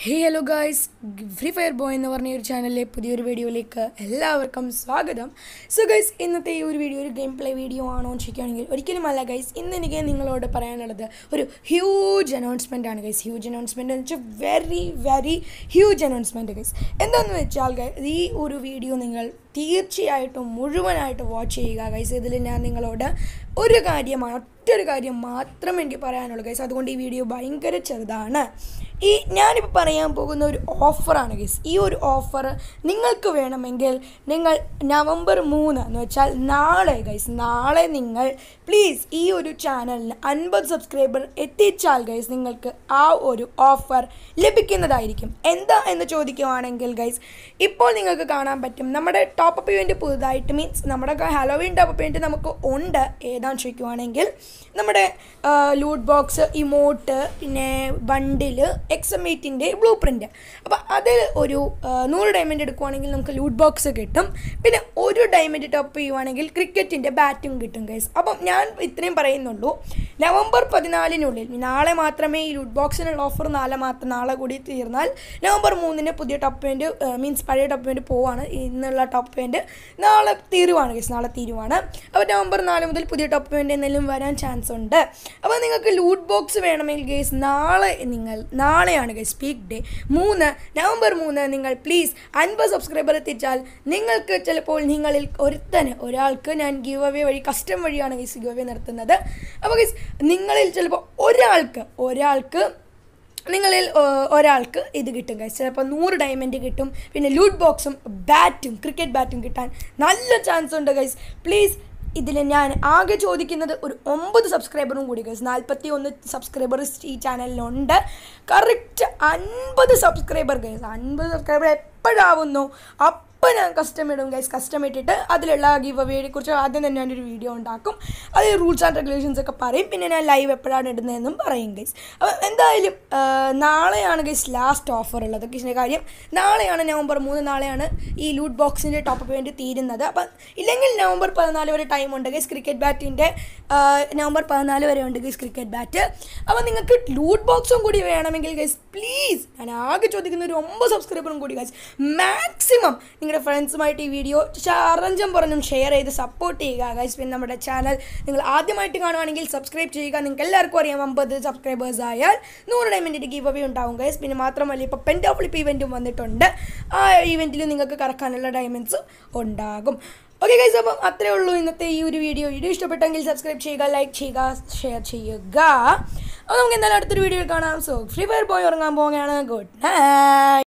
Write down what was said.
ഹേ hello guys free fire boy എന്ന് പറഞ്ഞ ഒരു ചാനലിലെ പുതിയൊരു വീഡിയോയിലേക്ക് എല്ലാവർക്കും സ്വാഗതം സോ ഗൈസ് ഇന്നത്തെ ഈ ഒരു വീഡിയോ ഒരു ഗെയിം പ്ലേ വീഡിയോ ആണോ എന്ന് ചോദിക്കുകയാണെങ്കിൽ ഒരിക്കലുമല്ല ഗൈസ് ഇന്ന് എനിക്ക് നിങ്ങളോട് പറയാനുള്ളത് ഒരു ഹ്യൂജ് അനൗൺസ്മെൻ്റ് ആണ് ഗൈസ് ഹ്യൂജ് അനൗൺസ്മെൻ്റ് എന്ന് വെച്ചാൽ very very huge announcement guys എന്താണെന്ന് വെച്ചാൽ guys, ഈ ഒരു വീഡിയോ നിങ്ങൾ തീർച്ചയായിട്ടും മുഴുവനായിട്ട് വാച്ച് ചെയ്യുക ഗൈസ് ഇതിൽ ഞാൻ നിങ്ങളോട് ഒരു കാര്യമാണ് ഒറ്റൊരു കാര്യം മാത്രം എനിക്ക് പറയാനുള്ളൂ ഗൈസ് അതുകൊണ്ട് ഈ വീഡിയോ ഭയങ്കര ചെറുതാണ് ഈ ഞാനിപ്പോൾ പറയാൻ പോകുന്ന ഒരു ഓഫറാണ് ഗൈസ് ഈ ഒരു ഓഫർ നിങ്ങൾക്ക് വേണമെങ്കിൽ നിങ്ങൾ നവംബർ മൂന്ന് എന്ന് വെച്ചാൽ നാളെ ഗൈസ് നാളെ നിങ്ങൾ പ്ലീസ് ഈ ഒരു ചാനലിന് അൻപത് സബ്സ്ക്രൈബർ എത്തിച്ചാൽ ഗൈസ് നിങ്ങൾക്ക് ആ ഒരു ഓഫർ ലഭിക്കുന്നതായിരിക്കും എന്താ എന്ന് ചോദിക്കുവാണെങ്കിൽ ഗൈസ് ഇപ്പോൾ നിങ്ങൾക്ക് കാണാൻ പറ്റും നമ്മുടെ ടോപ്പ് അപ്പ് ഇവൻറ്റ് പുതുതായിട്ട് മീൻസ് നമ്മുടെ ഹലോവിൻ ടോപ്പ് അപ്പ് ഇവൻറ്റ് നമുക്ക് ഉണ്ട് ഏതാന്ന് ചോദിക്കുവാണെങ്കിൽ നമ്മുടെ ലൂട്ട് ബോക്സ് ഇമോട്ട് പിന്നെ ബണ്ടില് എക്സ് എം എയ്റ്റിൻ്റെ ബ്ലൂ പ്രിൻ്റ് അപ്പോൾ അതിൽ ഒരു ആ, നൂറ് ഡയമണ്ട് എടുക്കുവാണെങ്കിൽ നമുക്ക് ലൂട്ട് ബോക്സ് കിട്ടും പിന്നെ ഒരു ഡയമണ്ട് ടോപ്പ് ചെയ്യുവാണെങ്കിൽ ക്രിക്കറ്റിൻ്റെ ബാറ്റും കിട്ടും ഗൈസ് അപ്പം ഞാൻ ഇത്രയും പറയുന്നുള്ളൂ നവംബർ പതിനാലിനുള്ളിൽ നാളെ മാത്രമേ ഈ ലൂട്ട് ബോക്സിനുള്ള ഓഫർ നാളെ മാത്രം നാളെ കൂടി തീർന്നാൽ നവംബർ മൂന്നിന് പുതിയ ടോപ്പ് വേൻറ്റ് മീൻസ് പഴയ ടോപ്പ് വേൻറ്റ് പോവാണ് ഇന്നുള്ള ടോപ്പ് വേൻറ്റ് നാളെ തീരുവാണ് ഗൈസ് നാളെ തീരുവാണ് അപ്പോൾ നവംബർ നാല് മുതൽ പുതിയ ടോപ്പ് വേൻറ്റ് എന്തെങ്കിലും വരാൻ ചാൻസ് ഉണ്ട് അപ്പോൾ നിങ്ങൾക്ക് ലൂട്ട് ബോക്സ് വേണമെങ്കിൽ ഗൈസ് നാളെ നിങ്ങൾ നാളെയാണ് ഗൈസ് പീക്ക് ഡേ മൂന്ന് നവംബർ മൂന്ന് നിങ്ങൾ പ്ലീസ് അൻപത് സബ്സ്ക്രൈബർ എത്തിച്ചാൽ നിങ്ങൾക്ക് ചിലപ്പോൾ നിങ്ങളിൽ ഒരുത്തന് ഒരാൾക്ക് ഞാൻ ഗീവ് അവേ വഴി കസ്റ്റം വഴിയാണ് ഗൈസ് ഗീവ് അവേ നടത്തുന്നത് അപ്പോൾ ഗൈസ് നിങ്ങളിൽ ചിലപ്പോൾ ഒരാൾക്ക് ഒരാൾക്ക് നിങ്ങളിൽ ഏഹ്, ഒരാൾക്ക് ഇത് കിട്ടും ഗൈസ് ചിലപ്പോൾ നൂറ് ഡയമണ്ട് കിട്ടും പിന്നെ ലൂട്ട് ബോക്സും ബാറ്റും ക്രിക്കറ്റ് ബാറ്റും കിട്ടാൻ നല്ല ചാൻസ് ഉണ്ട് ഗൈസ് പ്ലീസ് ഇതിൽ ഞാൻ ആകെ ചോദിക്കുന്നത് ഒരു ഒമ്പത് സബ്സ്ക്രൈബറും കൂടി ഗൈസ് നാൽപ്പത്തി ഒന്ന് സബ്സ്ക്രൈബർ ഈ ചാനലിലുണ്ട് കറക്റ്റ് അൻപത് സബ്സ്ക്രൈബർ ഗൈസ് അൻപത് സബ്സ്ക്രൈബർ എപ്പോഴാവുന്നു അപ്പം ഞാൻ കസ്റ്റം ഇടും ഗൈസ് കസ്റ്റം ഇട്ടിട്ട് അതിലുള്ള ഗിവ് അവയെ കുറിച്ച് ആദ്യം തന്നെ ഞാനൊരു വീഡിയോ ഉണ്ടാക്കും അതിൽ റൂൾസ് ആൻഡ് റെഗുലേഷൻസ് ഒക്കെ പറയും പിന്നെ ഞാൻ ലൈവ് എപ്പോഴാണ് ഇടുന്നതെന്നും പറയും ഗൈസ് അപ്പം എന്തായാലും ആ, നാളെയാണ് ഗൈസ് ലാസ്റ്റ് ഓഫർ ഉള്ളത് ഗൈസിൻ്റെ കാര്യം നാളെയാണ് നവംബർ മൂന്ന് നാളെയാണ് ഈ ലൂട്ട് ബോക്സിൻ്റെ ടോപ്പ് വേണ്ടി തീരുന്നത് അപ്പം ഇല്ലെങ്കിൽ നവംബർ പതിനാല് വരെ ടൈം ഉണ്ട് ഗൈസ് ക്രിക്കറ്റ് ബാറ്റിൻ്റെ നവംബർ പതിനാല് വരെ ഉണ്ട് ഗൈസ് ക്രിക്കറ്റ് ബാറ്റ് അപ്പം നിങ്ങൾക്ക് ലൂട്ട് ബോക്സും കൂടി വേണമെങ്കിൽ ഗൈസ് പ്ലീസ് ഞാൻ ആകെ ചോദിക്കുന്ന ഒരു ഒമ്പത് സബ്സ്ക്രൈബറും കൂടി ഗൈസ് മാക്സിമം നിങ്ങളുടെ ഫ്രണ്ട്സുമായിട്ട് ഈ വീഡിയോ ചറഞ്ചം പറഞ്ഞും ഷെയർ ചെയ്ത് സപ്പോർട്ട് ചെയ്യുക ഗൈസ് പിന്നെ നമ്മുടെ ചാനൽ നിങ്ങൾ ആദ്യമായിട്ട് കാണുവാണെങ്കിൽ സബ്സ്ക്രൈബ് ചെയ്യുക നിങ്ങൾക്ക് എല്ലാവർക്കും അറിയാം അമ്പത് സബ്സ്ക്രൈബേഴ്സ് ആയാൽ നൂറ് ഡയമണ്ടിൻ്റെ ഗീവ് അവേ ഉണ്ടാവും ഗൈസ് പിന്നെ മാത്രമല്ല ഇപ്പോൾ പെൻറ്റോ ഫ്ലിപ്പ് ഇവൻറ്റും വന്നിട്ടുണ്ട് ആ ഇവൻറ്റിൽ നിങ്ങൾക്ക് കറക്കാനുള്ള ഡയമണ്ട്സ് ഉണ്ടാകും ഓക്കെ ഗൈസ് അപ്പം അത്രേ ഉള്ളൂ ഇന്നത്തെ ഈ ഒരു വീഡിയോ വീഡിയോ ഇഷ്ടപ്പെട്ടെങ്കിൽ സബ്സ്ക്രൈബ് ചെയ്യുക ലൈക്ക് ചെയ്യുക ഷെയർ ചെയ്യുക അപ്പോൾ നമുക്ക് എന്തായാലും അടുത്തൊരു വീഡിയോ കാണാം സോ ഫ്രീ ഫയർ പോയി ഉറങ്ങാൻ പോവുകയാണ് ഗുഡ് നൈറ്റ്